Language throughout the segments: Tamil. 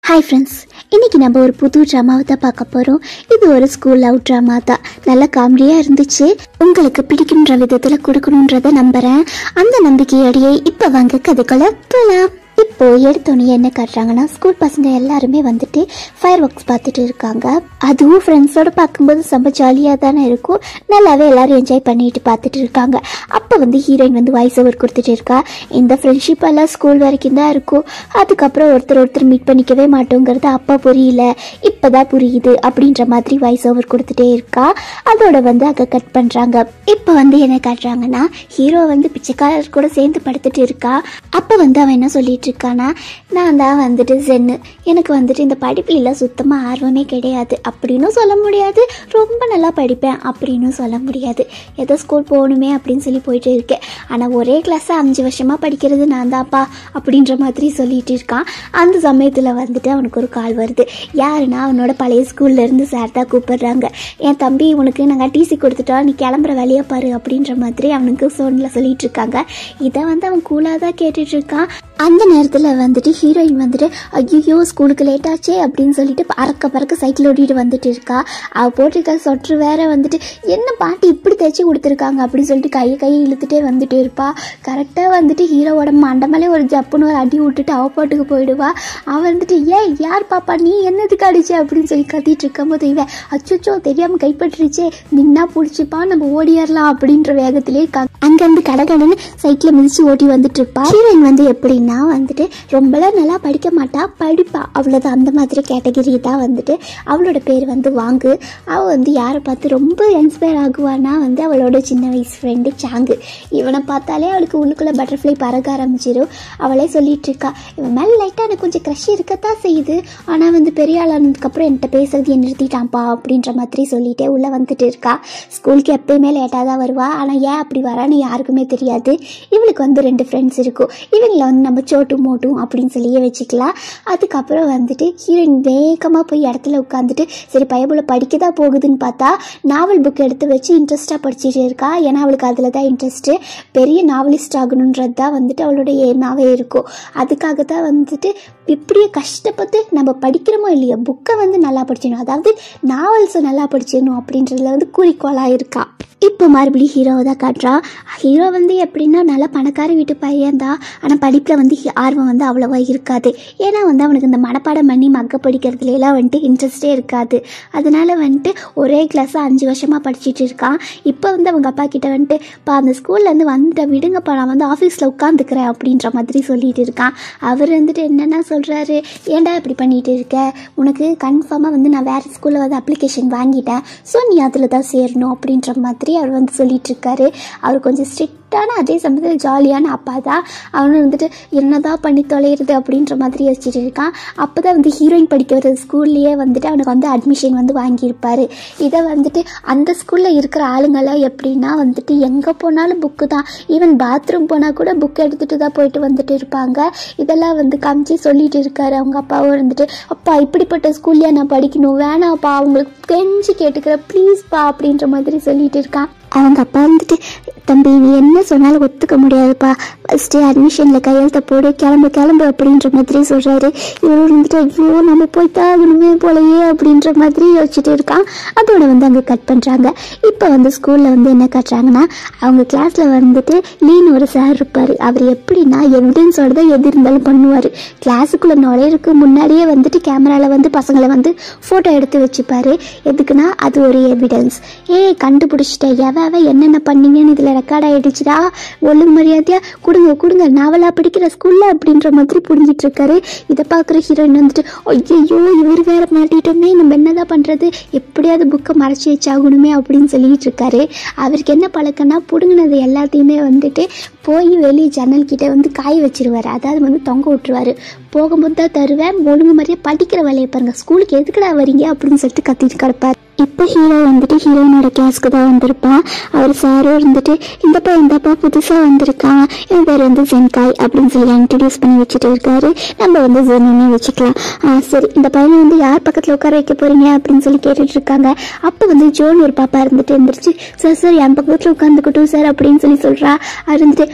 ஹாய் ஃப்ரெண்ட்ஸ் இன்னைக்கு நம்ம ஒரு புது ட்ராமாவை தான் பார்க்க போகிறோம் இது ஒரு ஸ்கூல் லவ் ட்ராமா தான் நல்ல காமெடியாக இருந்துச்சு உங்களுக்கு பிடிக்குன்ற விதத்தில் கொடுக்கணுன்றத நம்புகிறேன் அந்த நம்பிக்கையோடையே இப்போ வாங்க கதைக்குள்ள போகலாம் இப்போ எடுத்தோன்னே என்ன காட்டுறாங்கன்னா ஸ்கூல் பசங்க எல்லாருமே வந்துட்டு ஃபயர் ஒர்க்ஸ் பார்த்துட்டு இருக்காங்க அதுவும் ஃப்ரெண்ட்ஸோட பார்க்கும்போது செம்ம ஜாலியாக தானே இருக்கும் நல்லாவே எல்லாரும் என்ஜாய் பண்ணிட்டு பார்த்துட்டு இருக்காங்க அப்போ வந்து ஹீரோயின் வந்து வாய்ஸ் ஓவர் கொடுத்துட்டு இருக்கா இந்த ஃப்ரெண்ட்ஷிப் எல்லாம் ஸ்கூல் வரைக்கும் தான் இருக்கும் அதுக்கப்புறம் ஒருத்தர் ஒருத்தர் மீட் பண்ணிக்கவே மாட்டோங்கிறது அப்போ புரியல இப்போதான் புரியுது அப்படின்ற மாதிரி வாய்ஸ் ஓவர் கொடுத்துட்டே இருக்கா அதோட வந்து அங்கே கட் பண்ணுறாங்க இப்போ வந்து என்ன காட்டுறாங்கன்னா ஹீரோ வந்து பிச்சைக்காரர் கூட சேர்ந்து படுத்துட்டு இருக்கா அப்போ வந்து அவன் என்ன சொல்லிட்டு இருக்கானா நான் தான் வந்துட்டு ஜென்னு எனக்கு வந்துட்டு இந்த படிப்புலாம் சுத்தமாக ஆர்வமே கிடையாது அப்படின்னும் சொல்ல முடியாது ரொம்ப நல்லா படிப்பேன் அப்படின்னும் சொல்ல முடியாது ஏதோ ஸ்கூல் போகணுமே அப்படின்னு சொல்லி போயிட்டு இருக்கேன் ஆனால் ஒரே கிளாஸை அஞ்சு வருஷமாக படிக்கிறது நான் தான்ப்பா அப்படின்ற மாதிரி சொல்லிட்டு இருக்கான் அந்த சமயத்தில் வந்துட்டு அவனுக்கு ஒரு கால் வருது யாருன்னா அவனோட பழைய ஸ்கூல்ல இருந்து சார் தான் கூப்பிடுறாங்க என் தம்பி உனக்கு நாங்கள் டிசி கொடுத்துட்டோம் நீ கிளம்புற வேலையை பாரு அப்படின்ற மாதிரி அவனுக்கு ஃபோனில் சொல்லிட்டு இருக்காங்க இதை வந்து அவன் கூலாக தான் கேட்டுட்டு இருக்கான் அந்த நேரத்தில் வந்துட்டு ஹீரோயின் வந்துட்டு ஐயோ ஸ்கூலுக்கு லேட் ஆச்சே அப்படின்னு சொல்லிட்டு பறக்க பறக்க சைக்கிள் ஓட்டிட்டு வந்துட்டு இருக்கா அவள் போட்டிருக்க சொட்ரு வேற வந்துட்டு என்ன பாட்டி இப்படி தைச்சி கொடுத்துருக்காங்க அப்படின்னு சொல்லிட்டு கையை கையை இழுத்துட்டே வந்துட்டு இருப்பா கரெக்டாக வந்துட்டு ஹீரோவோட மண்டமலே ஒரு ஜப்புன்னு ஒரு அடி விட்டுட்டு அவ பாட்டுக்கு போயிடுவா அவன் வந்துட்டு ஏன் யார் பாப்பா நீ என்னதுக்கு அடிச்ச அப்படின்னு சொல்லி கத்திட்டு இருக்கும்போது இவன் அச்சோ தெரியாமல் கைப்பற்றிருச்சே நின்னா பிடிச்சிப்பா நம்ம ஓடியாரலாம் அப்படின்ற வேகத்திலே க அங்கேருந்து கடகடன்னு சைக்கிளை மிதிச்சு ஓட்டி வந்துட்டு இருப்பா ஹீரோயின் வந்து எப்படின்னா வந்துட்டு ரொம்பலாம் நல்லா படிக்க மாட்டா படிப்பா அவ்வளோதான் அந்த மாதிரி கேட்டகிரி தான் வந்துட்டு அவளோட பேர் வந்து வாங்கு அவள் வந்து யாரை பார்த்து ரொம்ப இன்ஸ்பயர் ஆகுவானா வந்து அவளோட சின்ன வயசு ஃப்ரெண்டு சாங்கு இவனை பார்த்தாலே அவளுக்கு உள்ளுக்குள்ளே பட்டர்ஃப்ளை பறக்க ஆரம்பிச்சிடும் அவளே சொல்லிட்டு இருக்கா இவன் மேலே லைட்டாக எனக்கு கொஞ்சம் க்ரஷ் இருக்கத்தான் செய்யுது ஆனால் வந்து பெரிய ஆளானதுக்கப்புறம் என்கிட்ட பேசுறது என்ன நிறுத்திட்டான்ப்பா அப்படின்ற மாதிரி சொல்லிட்டே உள்ளே வந்துட்டு இருக்கா ஸ்கூலுக்கு எப்பயுமே லேட்டாக தான் வருவா ஆனால் ஏன் அப்படி வரான்னு யாருக்குமே தெரியாது இவளுக்கு வந்து ரெண்டு ஃப்ரெண்ட்ஸ் இருக்கும் இவங்கள வந்து நம்ம சோட்டு மோட்டும் அப்படின்னு சொல்லியே வச்சுக்கலாம் அதுக்கப்புறம் வந்துட்டு ஹீரோயின் வேகமாக போய் இடத்துல உட்காந்துட்டு சரி பயபுல படிக்க தான் போகுதுன்னு பார்த்தா நாவல் புக் எடுத்து வச்சு இன்ட்ரெஸ்ட்டாக படிச்சுட்டு இருக்கா ஏன்னா அவளுக்கு அதில் தான் இன்ட்ரெஸ்ட்டு பெரிய நாவலிஸ்ட் ஆகணுன்றது தான் வந்துட்டு அவளோட ஏமாவே இருக்கும் அதுக்காக தான் வந்துட்டு இப்படியே கஷ்டப்பட்டு நம்ம படிக்கிறோமோ இல்லையோ புக்கை வந்து நல்லா படிச்சிடணும் அதாவது நாவல்ஸை நல்லா படிச்சிடணும் அப்படின்றதுல வந்து குறிக்கோளாக இருக்கா இப்போ மறுபடியும் ஹீரோவை தான் காட்டுறா ஹீரோ வந்து எப்படின்னா நல்லா பணக்கார வீட்டு பையன் தான் ஆனால் படிப்பில் வந்து ஹி- ஆர்வம் வந்து அவ்வளோவா இருக்காது ஏன்னா வந்து அவனுக்கு இந்த மனப்பாடம் பண்ணி மக்க படிக்கிறதுலாம் வந்துட்டு இன்ட்ரெஸ்டே இருக்காது அதனால வந்துட்டு ஒரே கிளாஸை அஞ்சு வருஷமாக படிச்சிட்டு இருக்கான் இப்போ வந்து அவங்க அப்பா கிட்ட வந்துட்டு பா அந்த ஸ்கூல்லேருந்து வந்துட்ட விடுங்கப்பா நான் வந்து ஆஃபீஸில் உட்காந்துக்கிறேன் அப்படின்ற மாதிரி சொல்லிட்டு இருக்கான் அவர் வந்துட்டு என்னென்ன சொல்கிறாரு ஏன்டா இப்படி பண்ணிட்டு இருக்க உனக்கு கன்ஃபார்மாக வந்து நான் வேறு ஸ்கூலில் வந்து அப்ளிகேஷன் வாங்கிட்டேன் ஸோ நீ அதில் தான் சேரணும் அப்படின்ற மாதிரி அவர் வந்து சொல்லிட்டு இருக்காரு அவர் கொஞ்சம் ஸ்ட்ரிக்டான அதே சமயத்தில் ஜாலியான அப்பா தான் அவனும் வந்துட்டு என்னதான் பண்ணி தொலைகிறது அப்படின்ற மாதிரி யோசிச்சுட்டு இருக்கான் அப்போ தான் வந்து ஹீரோயின் படிக்கிற ஸ்கூல்லையே வந்துட்டு அவனுக்கு வந்து அட்மிஷன் வந்து வாங்கியிருப்பாரு இதை வந்துட்டு அந்த ஸ்கூலில் இருக்கிற ஆளுங்கெல்லாம் எப்படின்னா வந்துட்டு எங்கே போனாலும் புக்கு தான் ஈவன் பாத்ரூம் போனால் கூட புக் எடுத்துகிட்டு தான் போயிட்டு வந்துட்டு இருப்பாங்க இதெல்லாம் வந்து காமிச்சு சொல்லிட்டு இருக்காரு அவங்க அப்பாவும் இருந்துட்டு அப்பா இப்படிப்பட்ட ஸ்கூல்லையா நான் படிக்கணும் வேணாப்பா அவங்களுக்கு கெஞ்சி கேட்டுக்கிறேன் ப்ளீஸ்ப்பா அப்படின்ற மாதிரி சொல்லிட்டு இருக்கான் அவங்க அப்பா வந்துட்டு தம்பி நீ என்ன சொன்னாலும் ஒத்துக்க முடியாதுப்பா ஃபஸ்ட்டு அட்மிஷனில் கையெழுத்த போடு கிளம்பு கிளம்பு அப்படின்ற மாதிரி சொல்கிறாரு இவர் வந்துட்டு ஐயோ நம்ம போய் தாகணுமே போலையே அப்படின்ற மாதிரி யோசிச்சுட்டு இருக்கான் அதோட வந்து அங்கே கட் பண்ணுறாங்க இப்போ வந்து ஸ்கூலில் வந்து என்ன காட்டுறாங்கன்னா அவங்க கிளாஸில் வந்துட்டு லீன் ஒரு சார் இருப்பார் அவர் எப்படின்னா எவிடன்ஸோட தான் எது இருந்தாலும் பண்ணுவார் கிளாஸுக்குள்ளே நுழையிறதுக்கு முன்னாடியே வந்துட்டு கேமராவில் வந்து பசங்களை வந்து ஃபோட்டோ எடுத்து வச்சுப்பாரு எதுக்குன்னா அது ஒரு எவிடன்ஸ் ஏய் கண்டுபிடிச்சிட்டேன் எவ எவ என்னென்ன பண்ணீங்கன்னு இதில் ரெக்கார்ட் ஆகிடுச்சுடா ஒழுங்கு மரியாதையாக கொடுங்க கொடுங்க நாவலாக படிக்கிற ஸ்கூலில் அப்படின்ற மாதிரி புரிஞ்சிட்டு இருக்காரு இதை பார்க்குற ஹீரோயின் வந்துட்டு ஐயோ இவர் வேற மாட்டிட்டோமே நம்ம என்னதான் பண்ணுறது எப்படியாவது புக்கை மறைச்சி வச்சாகணுமே அப்படின்னு சொல்லிட்டு இருக்காரு அவருக்கு என்ன பழக்கம்னா பிடுங்கினது எல்லாத்தையுமே வந்துட்டு போய் வெளியே ஜன்னல் கிட்ட வந்து காய வச்சிருவாரு அதாவது வந்து தொங்க விட்டுருவாரு போகும்போது தான் தருவேன் ஒழுங்கு மாதிரியே படிக்கிற வேலையை பாருங்க ஸ்கூலுக்கு எதுக்குடா வரீங்க அப்படின்னு சொல்லிட்டு கத்திட்டு கிடப்பார் இப்போ ஹீரோ வந்துட்டு ஹீரோயினோட கிளாஸ்க்கு தான் வந்திருப்பான் அவர் சாரும் இருந்துட்டு இந்தப்பா இந்தப்பா புதுசாக வந்திருக்கான் இவன் பேர் வந்து ஜென்காய் அப்படின்னு சொல்லி இன்ட்ரடியூஸ் பண்ணி வச்சுட்டு இருக்காரு நம்ம வந்து ஜென்னு வச்சுக்கலாம் ஆ, சரி இந்த பையனை வந்து யார் பக்கத்தில் உட்கார வைக்க போறீங்க அப்படின்னு சொல்லி கேட்டுட்டு இருக்காங்க அப்போ வந்து ஜோன் ஒரு பாப்பா இருந்துட்டு இருந்துருச்சு சார் சார் என் பக்கத்தில் உட்காந்துக்கட்டும் சார் அப்படின்னு சொல்லி சொல்கிறா அது இருந்துட்டு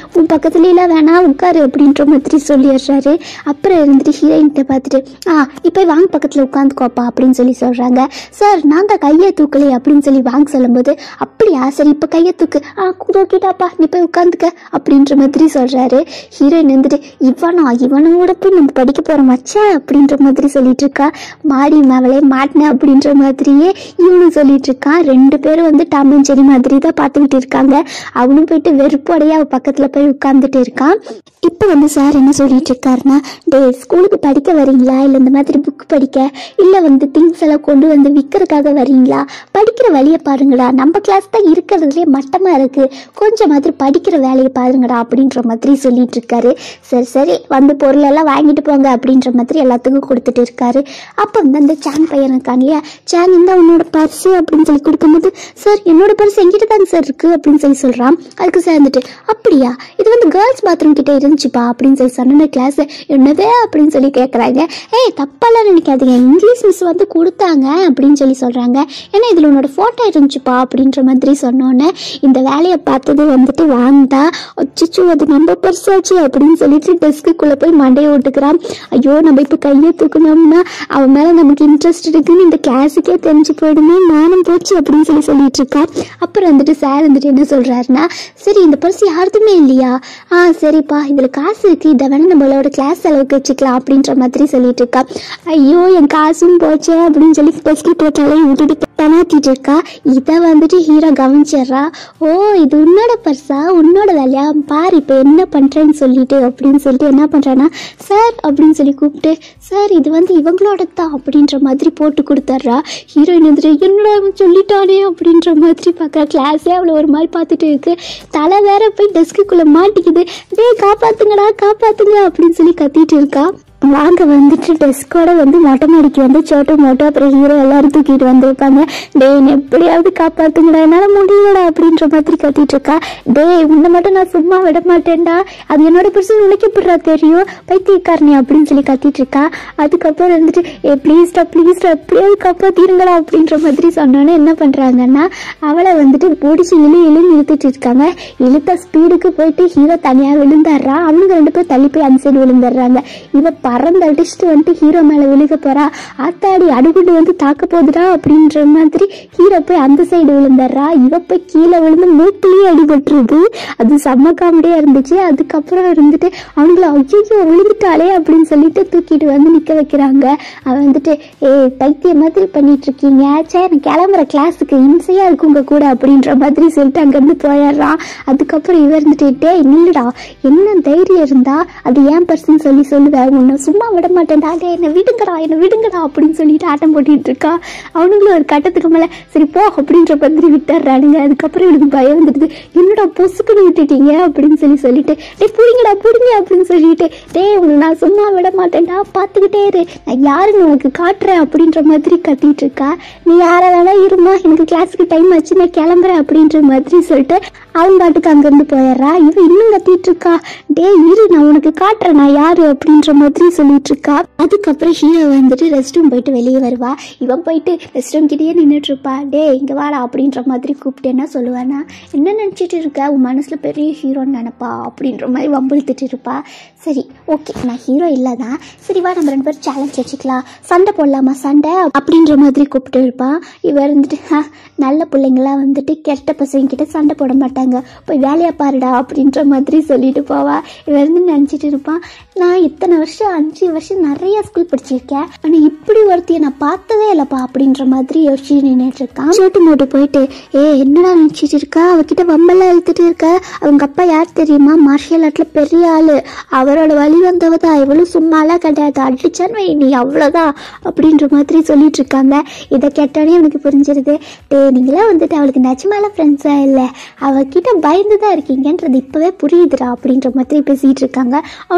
உன் பக்கத்துலலாம் வேணாம் உட்காரு அப்படின்ற மாதிரி சொல்லிடுறாரு அப்புறம் இருந்துட்டு ஹீரோயின்கிட்ட பார்த்துட்டு ஆ இப்போ வாங்க பக்கத்தில் உட்காந்துக்கோப்பா அப்படின்னு சொல்லி சொல்கிறாங்க சார் நான் தான் கையை தூக்கலையே அப்படின்னு சொல்லி வாங்க சொல்லும்போது அப்படியா சரி இப்போ கையை தூக்கு ஆ தூக்கிட்டாப்பா நீ போய் உட்காந்துக்க அப்படின்ற மாதிரி சொல்கிறாரு ஹீரோயின் வந்துட்டு இவனா இவனோட போய் நம்ம படிக்க போகிற மச்சா அப்படின்ற மாதிரி சொல்லிட்டு இருக்கா மாடி மேவலே மாட்டினேன் அப்படின்ற மாதிரியே இவனும் சொல்லிட்டு இருக்கான் ரெண்டு பேரும் வந்து டாம் அண்ட் ஜெரி மாதிரி தான் பார்த்துக்கிட்டு இருக்காங்க அவனும் போயிட்டு வெறுப்போடையே அவ பக்கத்தில் போய் உட்காந்துட்டு இருக்கான் இப்போ வந்து சார் என்ன சொல்லிட்டு இருக்காருன்னா டே ஸ்கூலுக்கு படிக்க வரீங்களா இல்லை இந்த மாதிரி புக் படிக்க இல்லை வந்து திங்ஸ் எல்லாம் கொண்டு வந்து விற்கிறதுக்காக வரீங்களா படிக்கிற வழியை பாருங்கடா நம்ம கிளாஸ் தான் இருக்கிறதுலே மட்டமாக இருக்கு கொஞ்சம் மாதிரி படிக்கிற வேலையை பாருங்கடா அப்படின்ற மாதிரி சொல்லிட்டு இருக்காரு சரி சரி வந்து பொருள் எல்லாம் வாங்கிட்டு போங்க அப்படின்ற மாதிரி எல்லாத்துக்கும் கொடுத்துட்டு இருக்காரு அப்போ வந்து அந்த சேன் பையன் இருக்கான் இல்லையா சேன் இந்த உன்னோட பர்ஸு அப்படின்னு சொல்லி கொடுக்கும்போது சார் என்னோட பர்ஸ் எங்கிட்ட தாங்க சார் இருக்கு அப்படின்னு சொல்லி சொல்றான் அதுக்கு சார் வந்துட்டு அப்படியா இது வந்து கேர்ள்ஸ் பாத்ரூம் கிட்ட இருந்துச்சுப்பா அப்படின்னு சொல்லி சொன்ன கிளாஸ் என்னதே அப்படின்னு சொல்லி கேட்குறாங்க ஏய் தப்பெல்லாம் நினைக்காதீங்க இங்கிலீஷ் மிஸ் வந்து கொடுத்தாங்க அப்படின்னு சொல்லி சொல்றாங்க ஏன்னா இதில் உன்னோட ஃபோட்டோ இருந்துச்சுப்பா அப்படின்ற மாதிரி சொன்னோன்னே இந்த வேலையை பார்த்தது வந்துட்டு வாங்கிட்டா அச்சோ அது நம்ம பர்ஸாச்சு அப்படின்னு சொல்லிட்டு டெஸ்க்குள்ளே போய் மண்டையை ஓட்டுக்கிறான் ஐயோ நம்ம இப்போ கையை தூக்கணும்னா அவன் மேலே நமக்கு இன்ட்ரெஸ்ட் இருக்குன்னு இந்த கிளாஸுக்கே தெரிஞ்சு போயிடுமே மானம் போச்சு அப்படின்னு சொல்லி சொல்லிட்டு இருக்கா அப்புறம் வந்துட்டு சார் வந்துட்டு என்ன சொல்றாருன்னா சரி இந்த பர்ஸ் யாருக்குமே இல்லையா ஆ சரிப்பா இதில் காசு இருக்கு இதை வேணா நம்மளோட கிளாஸ் செலவுக்கு வச்சுக்கலாம் அப்படின்ற மாதிரி சொல்லிட்டு இருக்கா ஐயோ என் காசும் போச்சே அப்படின்னு சொல்லி டெஸ்க்கு தலையை விட்டுட்டு தனாத்திட்டு இருக்கா இதை வந்துட்டு ஹீரோ கவனிச்சிடுறா ஓ இது உன்னோட பர்ஸா உன்னோட வேலையா பாரு இப்போ என்ன பண்ணுறேன்னு சொல்லிட்டு அப்படின்னு சொல்லிட்டு என்ன பண்ணுறான்னா சார் அப்படின்னு சொல்லி கூப்பிட்டு சார் இது வந்து இவங்களோட தான் அப்படின்ற மாதிரி போட்டு கொடுத்துட்றா ஹீரோயின் வந்துட்டு என்னடா இவன் சொல்லிட்டானே அப்படின்ற மாதிரி பார்க்குறா கிளாஸே அவளை ஒரு மாதிரி பார்த்துட்டு இருக்கு தலை வேற போய் டெஸ்க்குள்ளே மாட்டிக்குது டேய் காப்பாத்துங்கடா காப்பாத்துங்க அப்படின்னு சொல்லி கத்திட்டு இருக்கா வாங்க வந்துட்டு டெஸ்கோட வந்து மொட்டை மாடிக்கு வந்து சோட்டு மோட்டோ அப்புறம் ஹீரோ எல்லாரும் தூக்கிட்டு வந்திருப்பாங்க டேய் என்னை எப்படியாவது காப்பாத்துங்கடா என்னால் முடியலடா அப்படின்ற மாதிரி கத்திட்டு இருக்கா டேய் உன்னை மட்டும் நான் சும்மா விட மாட்டேன்டா அது என்னோட பெருசு உழைக்கப்படுறா தெரியும் பைத்தியக்காரனே அப்படின்னு சொல்லி கத்திட்டு இருக்கா அதுக்கப்புறம் வந்துட்டு ஏ ப்ளீஸ்டா ப்ளீஸ்டா எப்படியாவது காப்பாத்திருங்களா அப்படின்ற மாதிரி சொன்னோன்னே என்ன பண்ணுறாங்கன்னா அவளை வந்துட்டு பிடிச்சி இழு இழுன்னு இழுத்துட்டு இருக்காங்க இழுத்த ஸ்பீடுக்கு போயிட்டு ஹீரோ தனியாக விழுந்தாடுறா அவனுங்க ரெண்டு பேரும் தள்ளி போய் அந்த சைடு விழுந்துடுறாங்க இவ பறந்து அடிச்சுட்டு வந்துட்டு ஹீரோ மேலே விழுக போறா ஆத்தாடி அடிகுண்டு வந்து தாக்க போகுதுடா அப்படின்ற மாதிரி ஹீரோ போய் அந்த சைடு விழுந்துடுறா இவ போய் கீழே விழுந்து மூக்கிலேயே அடிபட்டுருது அது செம்ம காமெடியா இருந்துச்சு அதுக்கப்புறம் இருந்துட்டு அவங்கள ஐயோ விழுந்துட்டாளே அப்படின்னு சொல்லிட்டு தூக்கிட்டு வந்து நிக்க வைக்கிறாங்க அவன் வந்துட்டு ஏய் பைத்திய மாதிரி பண்ணிட்டு இருக்கீங்க சே நான் கிளம்புற கிளாஸுக்கு இம்சையா இருக்கு உங்க கூட அப்படின்ற மாதிரி சொல்லிட்டு அங்கேருந்து போயிடுறான் அதுக்கப்புறம் இவ இருந்துட்டு டேய் நில்லுடா என்ன தைரியம் இருந்தா அது ஏன் பர்சன் சொல்லி சொல்லுவேன் உன்னை சும்மா விட மாட்டேன்டா டே என்னை விடுங்கடா என்னை விடுங்கடா அப்படின்னு சொல்லிட்டு ஆட்டம் போட்டுட்டு இருக்கா அவனுங்களும் ஒரு கட்டத்துக்கு மேலே சரி போ அப்படின்ற மாதிரி விட்டுறானுங்க அதுக்கப்புறம் இவனுக்கு பயம் வந்துடுது என்னடா பொசுக்குன்னு விட்டுட்டீங்க அப்படின்னு சொல்லி சொல்லிட்டு டே புடிங்கடா புடிங்க அப்படின்னு சொல்லிட்டு டேய் உன்னை நான் சும்மா விட மாட்டேன்டா பார்த்துக்கிட்டே இரு நான் யாருன்னு உனக்கு காட்டுறேன் அப்படின்ற மாதிரி கத்திட்டு இருக்கா நீ யாரை வேணா இருமா எனக்கு கிளாஸுக்கு டைம் ஆச்சு நான் கிளம்புறேன் அப்படின்ற மாதிரி சொல்லிட்டு அவன் பாட்டுக்கு அங்கேருந்து போயிடுறா இவன் இன்னும் கத்திட்டு இருக்கா டே இரு நான் உனக்கு காட்டுறேன் நான் யாரு அப்படின்ற மாதிரி சொல்லிட்டு இருக்கா அதுக்கப்புறம் ஹீரோ வந்துட்டு ரெஸ்ட் ரூம் போயிட்டு வெளியே வருவா இவன் போயிட்டு ரெஸ்ட் ரூம் கிட்டேயே நின்றுட்டு இருப்பா டே இங்கே வாடா அப்படின்ற மாதிரி கூப்பிட்டு என்ன சொல்லுவானா என்ன நினச்சிட்டு இருக்க உன் மனசில் பெரிய ஹீரோன்னு நினைப்பா அப்படின்ற மாதிரி வம்பிழுத்துட்டு இருப்பா சரி ஓகே நான் ஹீரோ இல்லை தான் சரி வா நம்ம ரெண்டு பேரும் சேலஞ்ச் வச்சுக்கலாம் சண்டை போடலாமா சண்டை அப்படின்ற மாதிரி கூப்பிட்டு இருப்பான் இவன் இருந்துட்டு "ஹ, நல்ல பிள்ளைங்களாம் வந்துட்டு கெட்ட பசங்க கிட்ட சண்டை போட மாட்டாங்க போய் வேலையை பாருடா அப்படின்ற மாதிரி சொல்லிட்டு போவா இவன் இருந்து நினச்சிட்டு இருப்பான் நான் இத்தனை வருஷம் அஞ்சு வருஷம் நிறைய ஸ்கூல் படிச்சிருக்கேன் ஆனால் இப்படி ஒருத்தியை நான் பார்த்ததே இல்லைப்பா அப்படின்ற மாதிரி யோசிச்சு நின்றுட்டு இருக்கான் சோட்டு மோட்டு போயிட்டு ஏ என்னடா நினச்சிட்டு இருக்கா அவகிட்ட வம்பெல்லாம் இழுத்துட்டு இருக்க அவங்க அப்பா யார் தெரியுமா மார்ஷியல் ஆர்ட்டில் பெரிய ஆள் அவரோட வழி வந்தவ தான் இவளும் சும்மாலாம் கிடையாது அடிச்சான்னு வை நீ அவ்வளோதான் அப்படின்ற மாதிரி சொல்லிட்டு இருக்காங்க இதை கேட்டோடனே எனக்கு புரிஞ்சிருது டே நீங்களாம் வந்துட்டு அவளுக்கு நிஜமால ஃப்ரெண்ட்ஸா இல்லை அவகிட்ட பயந்து தான் இருக்கீங்கன்றது இப்போவே புரியுதுடா அப்படின்ற மாதிரி பேசிகிட்டு இருக்காங்க அவனுக்கு வந்துட்டு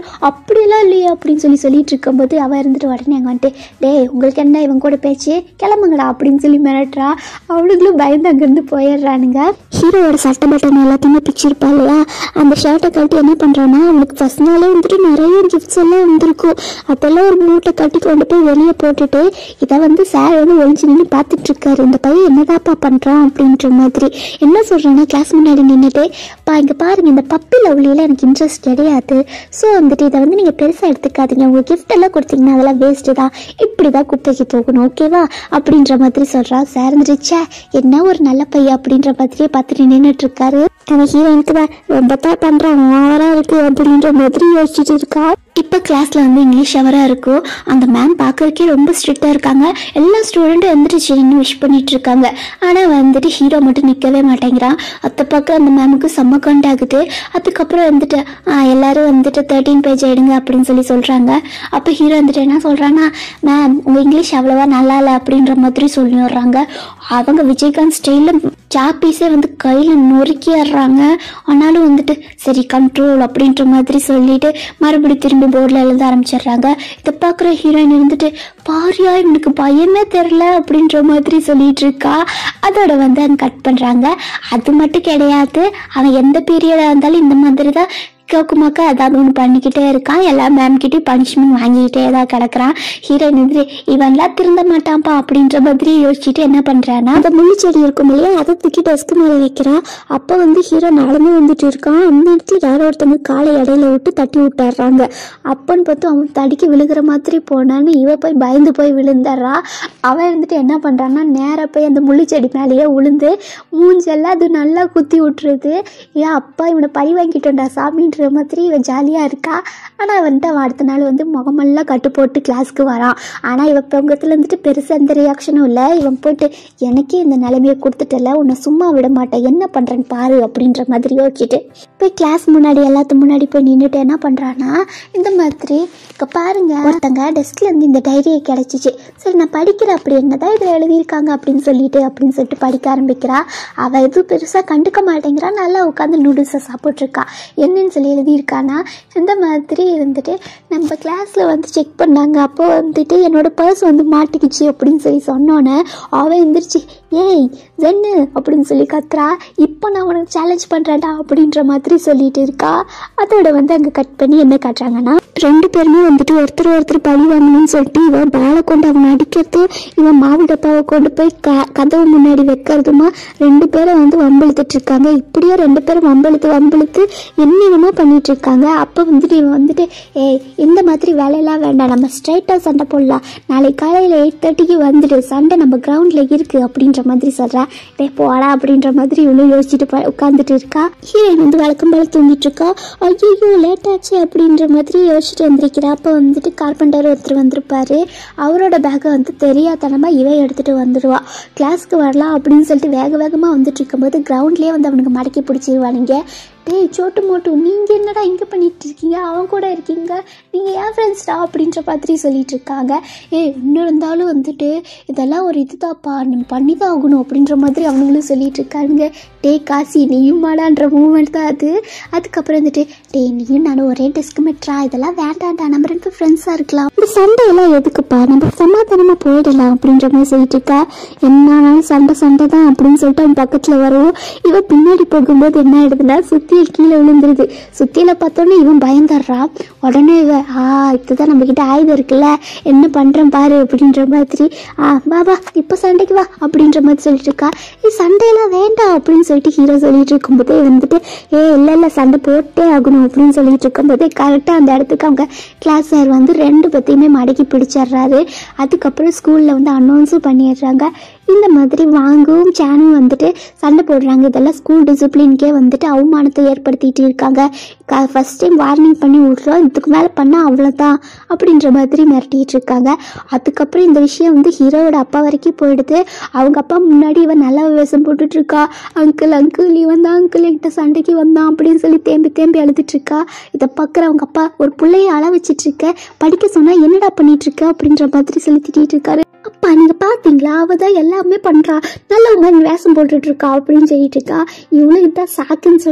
அப்படியெல்லாம் இல்லையா அப்படின்னு சொல்லி சொல்லிட்டு இருக்கும்போது அவள் இருந்துட்டு உடனே அங்கே வந்துட்டு டேய் உங்களுக்கு என்ன இவன் கூட பேச்சு கிளம்புங்கடா அப்படின்னு சொல்லி மிரட்டுறா அவளுங்களும் பயந்து அங்கேருந்து போயிடுறானுங்க ஹீரோவோட சட்டை பட்டன் எல்லாத்தையுமே பிச்சிருப்பா இல்லையா அந்த ஷர்ட்டை கட்டி என்ன பண்ணுறான்னா அவனுக்கு ஃபர்ஸ்ட் நாளே வந்துட்டு நிறைய கிஃப்ட்ஸ் எல்லாம் வந்திருக்கும் அதெல்லாம் ஒரு மூட்டை கட்டி கொண்டு போய் வெளியே போட்டுட்டு இதை வந்து சார் வந்து ஒழிஞ்சு நின்று பார்த்துட்டு இருக்காரு இந்த பையன் என்னதாப்பா பண்ணுறான் அப்படின்ற மாதிரி என்ன சொல்கிறேன்னா கிளாஸ் முன்னாடி நின்றுட்டு பா இங்கே பாருங்க இந்த பப்பி லவ்லியில் எனக்கு இன்ட்ரெஸ்ட் கிடையாது ஸோ வந்துட்டு இதை வந்து நீங்கள் பெருசாக எடுத்துக்காதீங்க உங்கள் gift எல்லாம் கொடுத்தீங்கன்னா அதெல்லாம் வேஸ்ட்டு தான் இப்படி தான் குப்பைக்கு போகணும் ஓகேவா அப்படின்ற மாதிரி சொல்கிறா சார் வந்துட்டு ச்சே என்ன ஒரு நல்ல பையன் அப்படின்ற மாதிரியே பார்த்துட்டு நின்றுட்டு இருக்காரு அந்த ஹீரோயினுக்கு தான் ரொம்ப தான் பண்ணுறான் ஓவராக இருக்கு அப்படின்ற மாதிரி யோசிச்சுட்டு இருக்கா இப்போ கிளாஸில் வந்து இங்கிலீஷ் ஹவராக இருக்கும் அந்த மேம் பார்க்கறதுக்கே ரொம்ப ஸ்ட்ரிக்டாக இருக்காங்க எல்லா ஸ்டூடெண்ட்டும் வந்துட்டு சரின்னு விஷ் பண்ணிட்டு இருக்காங்க ஆனால் வந்துட்டு ஹீரோ மட்டும் நிற்கவே மாட்டேங்கிறான் அத்தை பக்கம் அந்த மேமுக்கு செம்ம ஆகுது அதுக்கப்புறம் வந்துட்டு "ஆ, எல்லாரும் வந்துட்டு தேர்ட்டீன் பேஜ் எடுங்க அப்படின்னு சொல்லி சொல்கிறாங்க அப்போ ஹீரோ வந்துட்டு என்ன சொல்கிறான்னா மேம் உங்கள் இங்கிலீஷ் அவ்வளோவா நல்லா இல்லை அப்படின்ற மாதிரி சொல்லிடுறாங்க அவங்க விஜயகாந்த் ஸ்டைலில் சாப்பீஸே வந்து கையில் நொறுக்கிடுறாங்க ஆனாலும் வந்துட்டு சரி கண்ட்ரோல் அப்படின்ற மாதிரி சொல்லிட்டு மறுபடியும் திரும்பி போர்டில் எழுத ஆரம்பிச்சிடுறாங்க இதை பார்க்குற ஹீரோயின் இருந்துட்டு பாரியா இவனுக்கு பயமே தெரில அப்படின்ற மாதிரி சொல்லிட்டு இருக்கா அதோட வந்து அங்கே கட் பண்ணுறாங்க அது மட்டும் கிடையாது அவன் எந்த பீரியடாக இருந்தாலும் இந்த மாதிரி தான் கேக்குமாக்கா ஏதாவது ஒன்று பண்ணிக்கிட்டே இருக்கான் எல்லா மேம் கிட்டயும் பனிஷ்மெண்ட் வாங்கிக்கிட்டே தான் கிடக்குறான் ஹீரோயின் வந்து இவன்லாம் திருந்த மாட்டான்ப்பா அப்படின்ற மாதிரி யோசிச்சுட்டு என்ன பண்ணுறான்னா அந்த முள்ளு செடி இருக்கும் இல்லையா அதை தூக்கி டெஸ்க் மேலே வைக்கிறான் அப்போ வந்து ஹீரோ நடந்து வந்துட்டு இருக்கான் அந்த இடத்துல யாரோ ஒருத்தவங்க காலை இடையில விட்டு தட்டி விட்டுறாங்க அப்பன்னு பார்த்து அவன் தடிக்கு விழுகிற மாதிரி போனான்னு இவ போய் பயந்து போய் விழுந்துடுறா அவன் இருந்துட்டு என்ன பண்ணுறான்னா நேராக போய் அந்த முள்ளு செடி மேலேயே விழுந்து மூஞ்செல்லாம் அது நல்லா குத்தி விட்டுருது ஏன் அப்பா இவனை பழி வாங்கிட்டோண்டா சாமின்ற மாதிரி இவன் ஜாலியாக இருக்கா ஆனால் வந்துட்டு அவன் அடுத்த நாள் வந்து முகமெல்லாம் கட்டு போட்டு கிளாஸ்க்கு வரான் ஆனால் இவன் பொங்கத்தில் வந்துட்டு பெருசாக எந்த ரியாக்ஷனும் இல்லை இவன் போயிட்டு எனக்கே இந்த நிலைமையை கொடுத்துட்டல உன்னை சும்மா விட மாட்டேன் என்ன பண்ணுறேன்னு பாரு அப்படின்ற மாதிரி யோசிச்சுட்டு போய் கிளாஸ் முன்னாடி எல்லாத்து முன்னாடி போய் நின்றுட்டு என்ன பண்ணுறான்னா இந்த மாதிரி இங்கே பாருங்க ஒருத்தங்க டெஸ்க்ல இருந்து இந்த டைரியை கிடைச்சிச்சு சரி நான் படிக்கிறேன் அப்படி என்னதான் இதில் எழுதியிருக்காங்க அப்படின்னு சொல்லிட்டு அப்படின்னு சொல்லிட்டு படிக்க ஆரம்பிக்கிறா அவள் எதுவும் பெருசாக கண்டுக்க மாட்டேங்கிறா நல்லா உட்காந்து நூடுல்ஸை சாப்பிட்ருக்கா என்னன்னு சொல்லி எழுதியிருக்கானா இந்த மாதிரி வந்துட்டு நம்ம கிளாஸில் வந்து செக் பண்ணாங்க அப்போ வந்துட்டு என்னோட பர்ஸ் வந்து மாட்டிக்கிச்சு அப்படின்னு சொல்லி சொன்னோன்னே அவன் எந்திரிச்சு ஏய் ஜென்னு அப்படின்னு சொல்லி கத்துறா இப்போ நான் உனக்கு சேலஞ்ச் பண்ணுறேன்டா அப்படின்ற மாதிரி சொல்லிட்டு இருக்கா அதோட வந்து அங்கே கட் பண்ணி என்ன காட்டுறாங்கன்னா ரெண்டு பேருமே வந்துட்டு ஒருத்தர் ஒருத்தர் பழி வாங்கணும்னு சொல்லிட்டு இவன் பேலை கொண்டு அவனை அடிக்கிறது இவன் மாவு டப்பாவை கொண்டு போய் க கதவு முன்னாடி வைக்கிறதுமா ரெண்டு பேரும் வந்து வம்பிழுத்துட்டு இருக்காங்க இப்படியே ரெண்டு பேரும் வம்பிழுத்து வம்பிழுத்து என்னென்னமோ பண்ணிட்டு இருக்காங்க அப்போ வந்துட்டு இவன் வந்துட்டு ஏய் இந்த மாதிரி வேலையெல்லாம் வேண்டாம் நம்ம ஸ்ட்ரைட்டாக சண்டை போடலாம் நாளைக்கு காலையில் எயிட் தேர்ட்டிக்கு வந்துடு சண்டை நம்ம கிரவுண்டில் இருக்குது அப்படின்ற மாதிரி சொல்கிறா டே போடா அப்படின்ற மாதிரி இவளும் யோசிச்சுட்டு ப- உட்காந்துட்டு இருக்கா ஹீரோயின் வந்து வழக்கம் போல தூங்கிட்டு இருக்கா ஐயோ லேட் ஆச்சு அப்படின்ற மாதிரி யோசிச்சுட்டு வந்திருக்கிறா அப்போ வந்துட்டு கார்பெண்டர் ஒருத்தர் வந்திருப்பாரு அவரோட பேக்கை வந்து தெரியாதனமாக இவ எடுத்துகிட்டு வந்துடுவா கிளாஸ்க்கு வரலாம் அப்படின்னு சொல்லிட்டு வேக வேகமாக வந்துட்டு இருக்கும்போது கிரவுண்ட்லேயே வந்து அவனுக்கு மடக்கி பிடிச்சிருவானுங்க டேய் சோட்டு மோட்டு நீங்கள் என்னடா இங்கே பண்ணிட்டு இருக்கீங்க அவன் கூட இருக்கீங்க நீங்கள் ஏன் ஃப்ரெண்ட்ஸ்டா அப்படின்ற மாதிரி சொல்லிட்டு இருக்காங்க ஏய் இன்னும் இருந்தாலும் வந்துட்டு இதெல்லாம் ஒரு இதுதான்ப்பா நம்ம பண்ணி தான் ஆகணும் அப்படின்ற மாதிரி அவனுங்களும் சொல்லிட்டு இருக்காங்க டேய் காசி நீயும் மாடான்ற மூமெண்ட் தான் அது அதுக்கப்புறம் வந்துட்டு டேய் நீயும் நானும் ஒரே டெஸ்க் மெட்ரா இதெல்லாம் வேண்டாம்டா நம்ம ரெண்டு ஃப்ரெண்ட்ஸாக இருக்கலாம் இந்த சண்டையெல்லாம் எதுக்குப்பா நம்ம சமாதானமாக போயிடலாம் அப்படின்ற மாதிரி சொல்லிட்டு இருக்கா என்னாலும் சண்டை சண்டை தான் அப்படின்னு சொல்லிட்டு அவன் பக்கத்தில் வரவும் இவன் பின்னாடி போகும்போது என்ன ஆயிடுதுன்னா சுத்தியல் கீழே விழுந்துருது சுத்தியில பார்த்தோன்னே இவன் பயந்துடுறான் உடனே இவன் ஆ இதுதான் நம்ம கிட்ட ஆயுதம் இருக்குல்ல என்ன பண்றேன் பாரு அப்படின்ற மாதிரி ஆ வா வா இப்போ சண்டைக்கு வா அப்படின்ற மாதிரி சொல்லிட்டு இருக்கா ஏ சண்டையெல்லாம் வேண்டாம் அப்படின்னு சொல்லிட்டு ஹீரோ சொல்லிட்டு இருக்கும்போதே வந்துட்டு ஏ இல்லை இல்லை சண்டை போட்டே ஆகணும் அப்படின்னு சொல்லிட்டு இருக்கும்போதே கரெக்டாக அந்த இடத்துக்கு அவங்க கிளாஸ் சார் வந்து ரெண்டு பத்தையுமே மடக்கி பிடிச்சிடுறாரு அதுக்கப்புறம் ஸ்கூலில் வந்து அனௌன்ஸும் பண்ணிடுறாங்க இந்த மாதிரி வாங்கவும் சேனும் வந்துட்டு சண்டை போடுறாங்க இதெல்லாம் ஸ்கூல் டிசிப்ளின்கே வந்துட்டு அவமானத்தை ஏற்படுத்திட்டு இருக்காங்க ஃபர்ஸ்ட் டைம் வார்னிங் பண்ணி விட்றோம் இதுக்கு மேலே பண்ணால் அவ்வளோதான் அப்படின்ற மாதிரி மிரட்டிட்டு இருக்காங்க அதுக்கப்புறம் இந்த விஷயம் வந்து ஹீரோவோட அப்பா வரைக்கும் போயிடுது அவங்க அப்பா முன்னாடி இவன் நல்ல வேஷம் போட்டுட்டு இருக்கா அங்கிள் அங்கிள் இவன் தான் அங்கிள் என்கிட்ட சண்டைக்கு வந்தான் அப்படின்னு சொல்லி தேம்பி தேம்பி அழுதுட்டு இருக்கா இதை பார்க்குற அவங்க அப்பா ஒரு பிள்ளைய அழ வச்சிட்டு இருக்க படிக்க சொன்னா என்னடா பண்ணிட்டு இருக்க அப்படின்ற மாதிரி சொல்லி திட்டிட்டு இருக்காரு அப்பா நீங்க பாத்தீங்களா அவ தான் எல்லாமே பண்றா நல்ல மாதிரி வேஷம் போட்டுட்டு இருக்கா அப்படின்னு சொல்லிட்டு இருக்கா இவளும் இதான் சாக்குன்னு சொல்லிட்டு நல்ல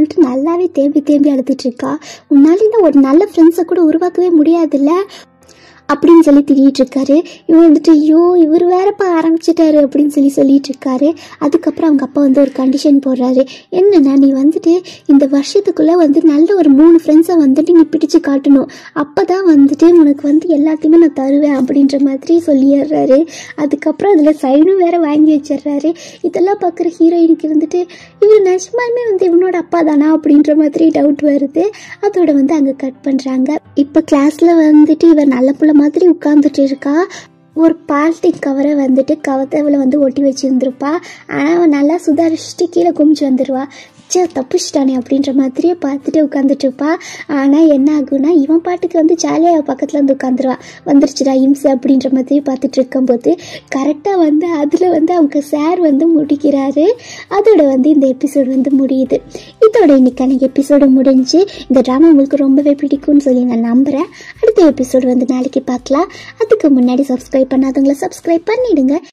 நல்லாவே தேம்பி தேம்பி அழுதுட்டு இருக்கா உன்னால இந்த ஒரு நல்ல ஃப்ரெண்ட்ஸை கூட உருவாக்கவே முடியாதுல்ல அப்படின்னு சொல்லி திரியிட்டு இருக்காரு இவன் வந்துட்டு ஐயோ இவர் வேறப்பா ஆரம்பிச்சிட்டாரு அப்படின்னு சொல்லி சொல்லிட்டு இருக்காரு அதுக்கப்புறம் அவங்க அப்பா வந்து ஒரு கண்டிஷன் போடுறாரு என்னன்னா நீ வந்துட்டு இந்த வருஷத்துக்குள்ள வந்து நல்ல ஒரு மூணு ஃப்ரெண்ட்ஸை வந்துட்டு நீ பிடிச்சு காட்டணும் அப்பதான் வந்துட்டு உனக்கு வந்து எல்லாத்தையுமே நான் தருவேன் அப்படின்ற மாதிரி சொல்லிடுறாரு அதுக்கப்புறம் அதில் சைனும் வேற வாங்கி வச்சிடுறாரு இதெல்லாம் பார்க்குற ஹீரோயினுக்கு இருந்துட்டு இவர் நிஜமாலுமே வந்து இவனோட அப்பா தானா அப்படின்ற மாதிரி டவுட் வருது அதோட வந்து அங்கே கட் பண்ணுறாங்க இப்போ கிளாஸில் வந்துட்டு இவர் நல்ல புள்ள மாதிரி உட்காந்துட்டு இருக்கா ஒரு பால்டிக் கவரை வந்துட்டு கவத்தவில் வந்து ஒட்டி வச்சுருந்துருப்பா ஆனால் அவன் நல்லா சுதாரிச்சுட்டு கீழே குமிச்சு வந்துடுவா சே தப்பிச்சிட்டானே அப்படின்ற மாதிரியே பார்த்துட்டு உட்காந்துட்டு இருப்பா ஆனால் என்ன ஆகும்னா இவன் பாட்டுக்கு வந்து ஜாலியாக பக்கத்தில் வந்து உட்காந்துருவா வந்துருச்சுடா இம்சை அப்படின்ற மாதிரி பார்த்துட்டு இருக்கும்போது கரெக்டாக வந்து அதில் வந்து அவங்க சார் வந்து முடிக்கிறாரு அதோட வந்து இந்த எபிசோடு வந்து முடியுது இதோட இன்னைக்கான எபிசோடு முடிஞ்சு இந்த ட்ராமா உங்களுக்கு ரொம்பவே பிடிக்கும்னு சொல்லி நான் நம்புகிறேன் அடுத்த எபிசோடு வந்து நாளைக்கு பார்க்கலாம் அதுக்கு முன்னாடி சப்ஸ்கிரைப் பண்ணாதவங்கள சப்ஸ்கிரைப் பண்ணிடுங்க